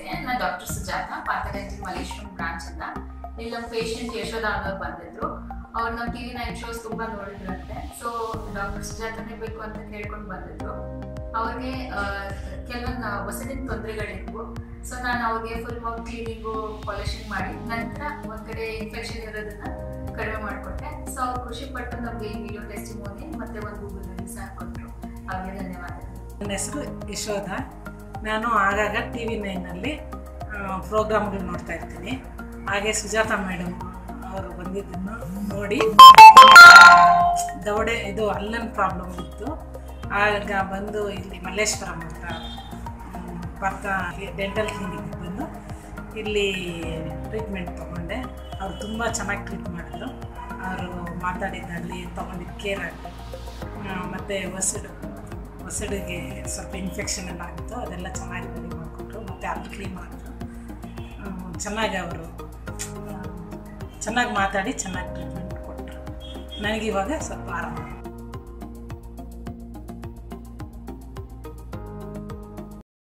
ನಮಸ್ತೆ ನಾನು doctor Sujatha Pathaganji Malleshwaram branch ಅಂತ ಇಲ್ಲಿ ನಮ್ಮ ಪೇಷಂಟ್ ಯಶೋಧ ಅನ್ನೋರು ಬಂದಿದ್ರು ಅವ್ರು ನಮ್ಮ ಟಿ ವಿ ನೈನ್ ಶೋಸ್ ತುಂಬ ನೋಡಿದ್ರಂತೆ ಸೊ ಡಾಕ್ಟರ್ ಸುಜಾತನೇ ಬೇಕು ಅಂತ ಕೇಳ್ಕೊಂಡು ಬಂದಿದ್ರು ಅವ್ರಿಗೆ ಕೆಲವೊಂದು ಹೊಸದಿನ ತೊಂದರೆಗಳಿದ್ವು ಸೊ ನಾನು ಅವ್ರಿಗೆ ಫುಲ್ ವರ್ಕ್ ಕ್ಲೀನಿಂಗು ಪಾಲಿಶಿಂಗ್ ಮಾಡಿ ನಂತರ ಒಂದು ಕಡೆ ಇನ್ಫೆಕ್ಷನ್ ಇರೋದನ್ನ ಕಡಿಮೆ ಮಾಡಿಕೊಟ್ಟೆ ಸೊ ಅವ್ರು ಖುಷಿ ಪಟ್ಟು ನಮಗೆ ಈ ವಿಡಿಯೋ ಟೆಸ್ಟಿಮೋನಿ ಮತ್ತೆ ಒಂದು ಗೂಗಲ್ ರಿವ್ಯೂಸ್ ಹಾಕ್ಕೊಟ್ರು ಅವ್ರಿಗೆ ಧನ್ಯವಾದಗಳು ನನ್ನ ಹೆಸರು ಯಶೋಧ ನಾನು ಆಗಾಗ ಟಿ ವಿ ನೈನಲ್ಲಿ ಪ್ರೋಗ್ರಾಮ್ಗಳು ನೋಡ್ತಾ ಇರ್ತೀನಿ ಹಾಗೆ ಸುಜಾತ ಮೇಡಮ್ ಅವರು ಬಂದಿದ್ದನ್ನು ನೋಡಿ ದವಡೆ ಇದು ಅಲ್ಲನ್ ಪ್ರಾಬ್ಲಮ್ ಇತ್ತು ಆಗ ಬಂದು ಇಲ್ಲಿ ಮಲ್ಲೇಶ್ವರಂ ಹತ್ರ ಮ್, ಪಾರ್ಥ ಡೆಂಟಲ್ ಕ್ಲಿನಿಕ್ ಬಂದು ಇಲ್ಲಿ ಟ್ರೀಟ್ಮೆಂಟ್ ತೊಗೊಂಡೆ ಅವ್ರು ತುಂಬ ಚೆನ್ನಾಗಿ ಟ್ರೀಟ್ ಮಾಡಿದ್ರು ಅವರು ಮಾತಾಡಿದ್ದಾಗಲಿ ತೊಗೊಂಡಿದ್ದು ಕೇರ್ ಆಗಲಿ ಮತ್ತು ಒಸಡು ಒಸಡಿಗೆ ಸ್ವಲ್ಪ ಇನ್ಫೆಕ್ಷನ್ ಎಲ್ಲ ಆಗಿತ್ತು ಅದೆಲ್ಲ ಚೆನ್ನಾಗಿ ರೆಡಿ ಮಾಡಿಕೊಟ್ರು ಮತ್ತು ಅಲ್ಲಿ ಕ್ಲೀನ್ ಮಾಡಿದ್ರು ಆ, ಚೆನ್ನಾಗಿ ಅವರು ಚೆನ್ನಾಗಿ ಮಾತಾಡಿ ಚೆನ್ನಾಗಿ ಟ್ರೀಟ್ಮೆಂಟ್ ಕೊಟ್ಟರು ನನಗಿವಾಗ ಸ್ವಲ್ಪ ಆರಾಮ